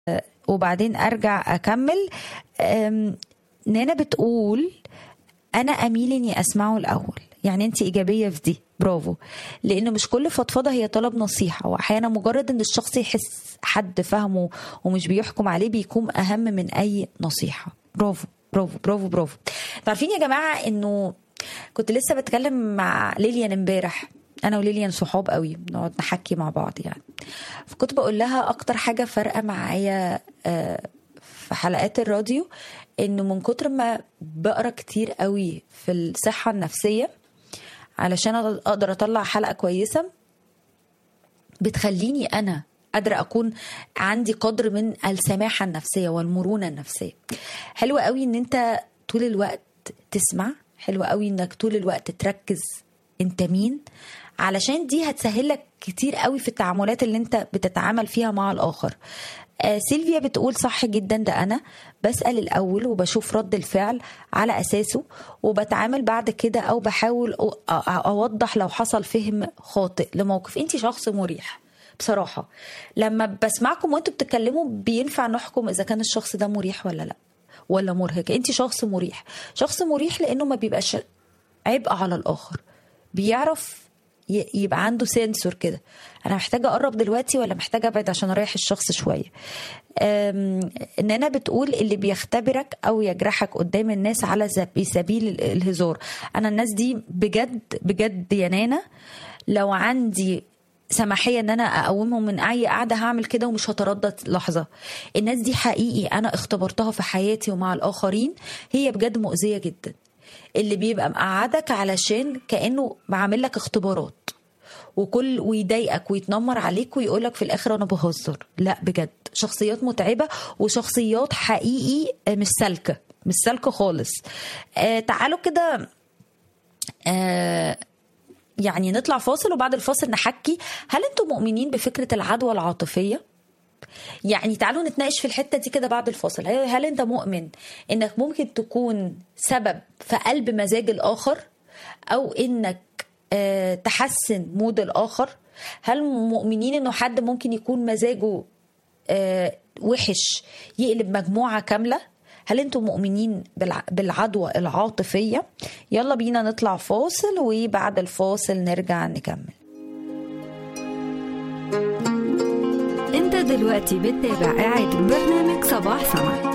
وبعدين ارجع اكمل أم، نانا بتقول انا اميل اني اسمعه الاول يعني انت ايجابيه في دي برافو لان مش كل فضفضه هي طلب نصيحه واحيانا مجرد ان الشخص يحس حد فاهمه ومش بيحكم عليه بيكون اهم من اي نصيحه برافو برافو برافو برافو عارفين يا جماعه انه كنت لسه بتكلم مع ليليان امبارح انا وليليان صحاب قوي بنقعد نحكي مع بعض يعني فكنت بقول لها اكتر حاجه فارقه معايا آه، في حلقات الراديو انه من كتر ما بقرا كتير قوي في الصحه النفسيه علشان اقدر اطلع حلقه كويسه بتخليني انا قادرة أكون عندي قدر من السماحة النفسية والمرونة النفسية حلو قوي إن أنت طول الوقت تسمع حلو قوي إنك طول الوقت تركز أنت مين علشان دي هتسهل لك كتير قوي في التعاملات اللي أنت بتتعامل فيها مع الآخر آه سيلفيا بتقول صح جدا ده أنا بسأل الأول وبشوف رد الفعل على أساسه وبتعامل بعد كده أو بحاول أ- أ- أوضح لو حصل فهم خاطئ لموقف أنت شخص مريح بصراحة لما بسمعكم وانتوا بتتكلموا بينفع نحكم اذا كان الشخص ده مريح ولا لا ولا مرهق انت شخص مريح شخص مريح لانه ما بيبقاش عبء على الاخر بيعرف ي- يبقى عنده سنسور كده انا محتاجه اقرب دلوقتي ولا محتاجه ابعد عشان اريح الشخص شويه أم، نانا بتقول اللي بيختبرك او يجرحك قدام الناس على سب- سبيل ال- الهزار انا الناس دي بجد بجد يا نانا لو عندي سماحيه ان انا اقومهم من اي قعده هعمل كده ومش هتردد لحظه الناس دي حقيقي انا اختبرتها في حياتي ومع الاخرين هي بجد مؤذيه جدا اللي بيبقى مقعدك علشان كانه بعمل لك اختبارات وكل ويضايقك ويتنمر عليك ويقولك في الاخر انا بهزر لا بجد شخصيات متعبه وشخصيات حقيقي مش سالكه مش سالكه خالص آه تعالوا كده آه يعني نطلع فاصل وبعد الفاصل نحكي هل انتم مؤمنين بفكره العدوى العاطفيه يعني تعالوا نتناقش في الحته دي كده بعد الفاصل هل هل انت مؤمن انك ممكن تكون سبب في قلب مزاج الاخر او انك آه، تحسن مود الاخر هل مؤمنين انه حد ممكن يكون مزاجه آه، وحش يقلب مجموعه كامله هل انتم مؤمنين بالع- بالعدوى العاطفيه يلا بينا نطلع فاصل وبعد الفاصل نرجع نكمل انت دلوقتي بتتابع إعادة برنامج صباح سما